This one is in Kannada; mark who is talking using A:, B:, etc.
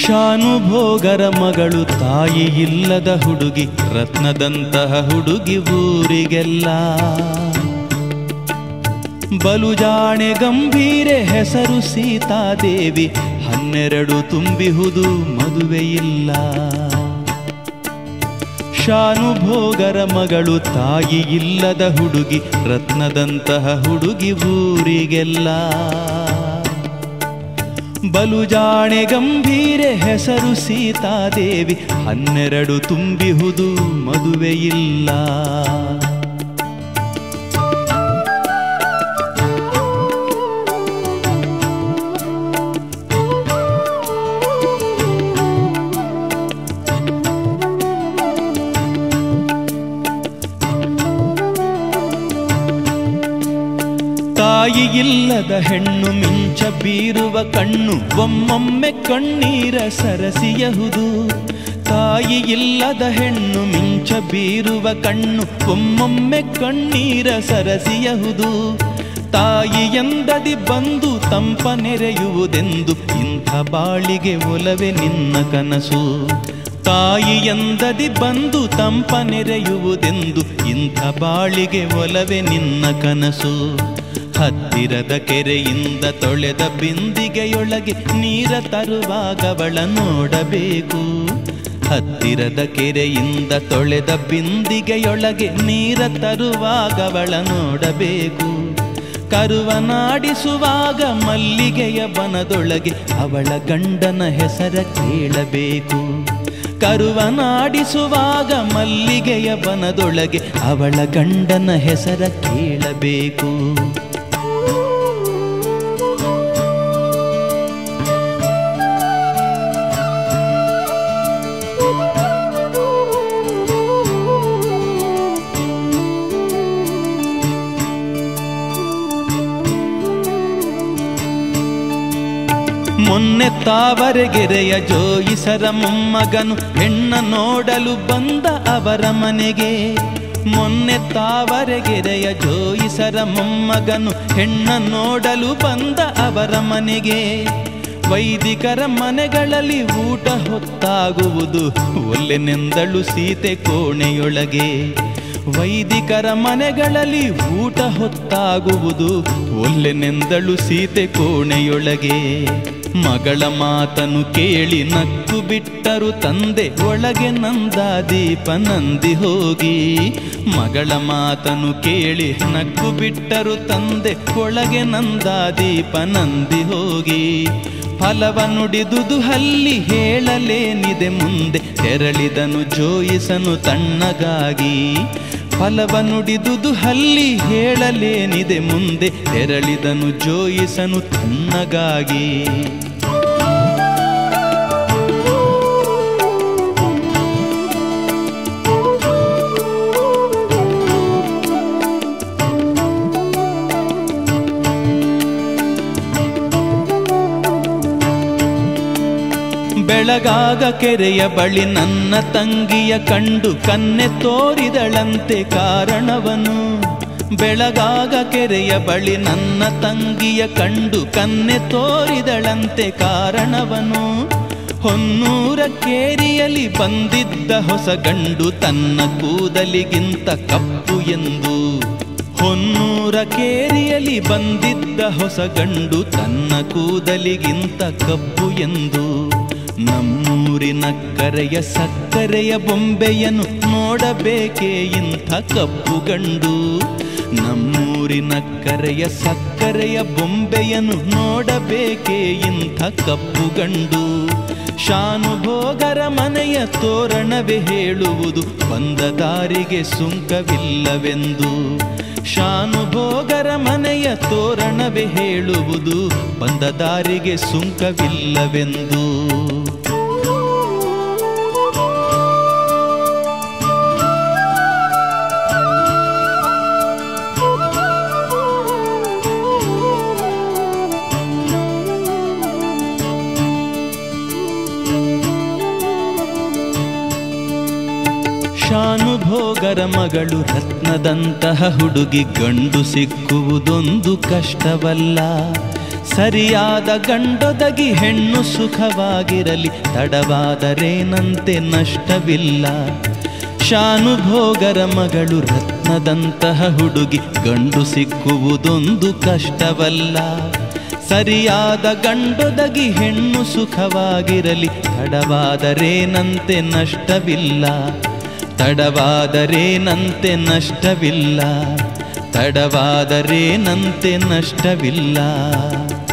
A: ಶಾನುಭೋಗರ ಮಗಳು ತಾಯಿ ಇಲ್ಲದ ಹುಡುಗಿ ರತ್ನದಂತಹ ಹುಡುಗಿ ಊರಿಗೆಲ್ಲ ಬಲುಜಾಣೆ ಗಂಭೀರೆ ಹೆಸರು ಸೀತಾದೇವಿ ಹನ್ನೆರಡು ತುಂಬಿಹುದು ಮದುವೆಯಿಲ್ಲ ಶಾನುಭೋಗರ ಮಗಳು ತಾಯಿ ಇಲ್ಲದ ಹುಡುಗಿ ರತ್ನದಂತಹ ಹುಡುಗಿ ಊರಿಗೆಲ್ಲ ಬಲುಜಾಣೆ ಗಂಭೀರೆ ಹೆಸರು ಸೀತಾದೇವಿ ಹನ್ನೆರಡು ತುಂಬಿಹುದು ಮದುವೆಯಿಲ್ಲ ತಾಯಿ ಇಲ್ಲದ ಹೆಣ್ಣು ಮಿಂಚ ಬೀರುವ ಕಣ್ಣು ಒಮ್ಮೊಮ್ಮೆ ಕಣ್ಣೀರ ಸರಸಿಯಹುದು ತಾಯಿ ಇಲ್ಲದ ಹೆಣ್ಣು ಮಿಂಚ ಬೀರುವ ಕಣ್ಣು ಒಮ್ಮೊಮ್ಮೆ ಕಣ್ಣೀರ ಸರಸಿಯಹುದು ತಾಯಿ ಎಂದದಿ ಬಂದು ತಂಪ ನೆರೆಯುವುದೆಂದು ಇಂಥ ಬಾಳಿಗೆ ಒಲವೆ ನಿನ್ನ ಕನಸು ತಾಯಿ ಎಂದದಿ ಬಂದು ತಂಪ ನೆರೆಯುವುದೆಂದು ಇಂಥ ಬಾಳಿಗೆ ಒಲವೆ ನಿನ್ನ ಕನಸು ಹತ್ತಿರದ ಕೆರೆಯಿಂದ ತೊಳೆದ ಬಿಂದಿಗೆಯೊಳಗೆ ನೀರ ತರುವಾಗವಳ ನೋಡಬೇಕು ಹತ್ತಿರದ ಕೆರೆಯಿಂದ ತೊಳೆದ ಬಿಂದಿಗೆಯೊಳಗೆ ನೀರ ತರುವಾಗವಳ ನೋಡಬೇಕು ಕರುವನಾಡಿಸುವಾಗ ಮಲ್ಲಿಗೆಯ ಬನದೊಳಗೆ ಅವಳ ಗಂಡನ ಹೆಸರ ಕೇಳಬೇಕು ಕರುವನಾಡಿಸುವಾಗ ಮಲ್ಲಿಗೆಯ ಬನದೊಳಗೆ ಅವಳ ಗಂಡನ ಹೆಸರ ಕೇಳಬೇಕು ಮೊನ್ನೆ ತಾವರೆಗೆರೆಯ ಜೋಯಿಸರ ಮೊಮ್ಮಗನು ಹೆಣ್ಣ ನೋಡಲು ಬಂದ ಅವರ ಮನೆಗೆ ಮೊನ್ನೆ ತಾವರೆಗೆರೆಯ ಜೋಯಿಸರ ಮೊಮ್ಮಗನು ಹೆಣ್ಣ ನೋಡಲು ಬಂದ ಅವರ ಮನೆಗೆ ವೈದಿಕರ ಮನೆಗಳಲ್ಲಿ ಊಟ ಹೊತ್ತಾಗುವುದು ಒಲ್ಲೆನೆಂದಳು ಸೀತೆ ಕೋಣೆಯೊಳಗೆ ವೈದಿಕರ ಮನೆಗಳಲ್ಲಿ ಊಟ ಹೊತ್ತಾಗುವುದು ಒಲ್ಲೆನೆಂದಳು ಸೀತೆ ಕೋಣೆಯೊಳಗೆ ಮಗಳ ಮಾತನು ಕೇಳಿ ನಕ್ಕು ಬಿಟ್ಟರು ತಂದೆ ಒಳಗೆ ನಂದ ದೀಪ ನಂದಿ ಹೋಗಿ ಮಗಳ ಮಾತನು ಕೇಳಿ ನಕ್ಕು ಬಿಟ್ಟರು ತಂದೆ ಒಳಗೆ ನಂದ ದೀಪ ನಂದಿ ಹೋಗಿ ಫಲವ ನುಡಿದುದು ಹಲ್ಲಿ ಹೇಳಲೇನಿದೆ ಮುಂದೆ ತೆರಳಿದನು ಜೋಯಿಸನು ತಣ್ಣಗಾಗಿ ಫಲವ ನುಡಿದುದು ಹಲ್ಲಿ ಹೇಳಲೇನಿದೆ ಮುಂದೆ ತೆರಳಿದನು ಜೋಯಿಸನು ತಣ್ಣಗಾಗಿ ಬೆಳಗಾಗ ಕೆರೆಯ ಬಳಿ ನನ್ನ ತಂಗಿಯ ಕಂಡು ಕನ್ನೆ ತೋರಿದಳಂತೆ ಕಾರಣವನು ಬೆಳಗಾಗ ಕೆರೆಯ ಬಳಿ ನನ್ನ ತಂಗಿಯ ಕಂಡು ಕನ್ನೆ ತೋರಿದಳಂತೆ ಕಾರಣವನು ಹೊನ್ನೂರ ಕೇರಿಯಲ್ಲಿ ಬಂದಿದ್ದ ಹೊಸ ಗಂಡು ತನ್ನ ಕೂದಲಿಗಿಂತ ಕಪ್ಪು ಎಂದು ಹೊನ್ನೂರ ಕೇರಿಯಲ್ಲಿ ಬಂದಿದ್ದ ಹೊಸ ಗಂಡು ತನ್ನ ಕೂದಲಿಗಿಂತ ಕಪ್ಪು ಎಂದು ನಮ್ಮೂರಿನ ಕರೆಯ ಸಕ್ಕರೆಯ ಬೊಂಬೆಯನ್ನು ನೋಡಬೇಕೇ ಇಂಥ ಕಪ್ಪು ಗಂಡು ನಮ್ಮೂರಿನ ಕರೆಯ ಸಕ್ಕರೆಯ ಬೊಂಬೆಯನ್ನು ನೋಡಬೇಕೇ ಇಂಥ ಕಪ್ಪು ಗಂಡು ಶಾನುಭೋಗರ ಮನೆಯ ತೋರಣವೇ ಹೇಳುವುದು ಬಂದ ದಾರಿಗೆ ಸುಂಕವಿಲ್ಲವೆಂದು ಶಾನುಭೋಗರ ಮನೆಯ ತೋರಣವೇ ಹೇಳುವುದು ಬಂದ ದಾರಿಗೆ ಸುಂಕವಿಲ್ಲವೆಂದು ಶಾನುಭೋಗರ ಮಗಳು ರತ್ನದಂತಹ ಹುಡುಗಿ ಗಂಡು ಸಿಕ್ಕುವುದೊಂದು ಕಷ್ಟವಲ್ಲ ಸರಿಯಾದ ಗಂಡೊದಗಿ ಹೆಣ್ಣು ಸುಖವಾಗಿರಲಿ ತಡವಾದರೇನಂತೆ ನಷ್ಟವಿಲ್ಲ ಶಾನುಭೋಗರ ಮಗಳು ರತ್ನದಂತಹ ಹುಡುಗಿ ಗಂಡು ಸಿಕ್ಕುವುದೊಂದು ಕಷ್ಟವಲ್ಲ ಸರಿಯಾದ ಗಂಡೊದಗಿ ಹೆಣ್ಣು ಸುಖವಾಗಿರಲಿ ತಡವಾದರೇನಂತೆ ನಷ್ಟವಿಲ್ಲ ತಡವಾದರೇನಂತೆ ನಷ್ಟವಿಲ್ಲ ತಡವಾದರೇನಂತೆ ನಷ್ಟವಿಲ್ಲ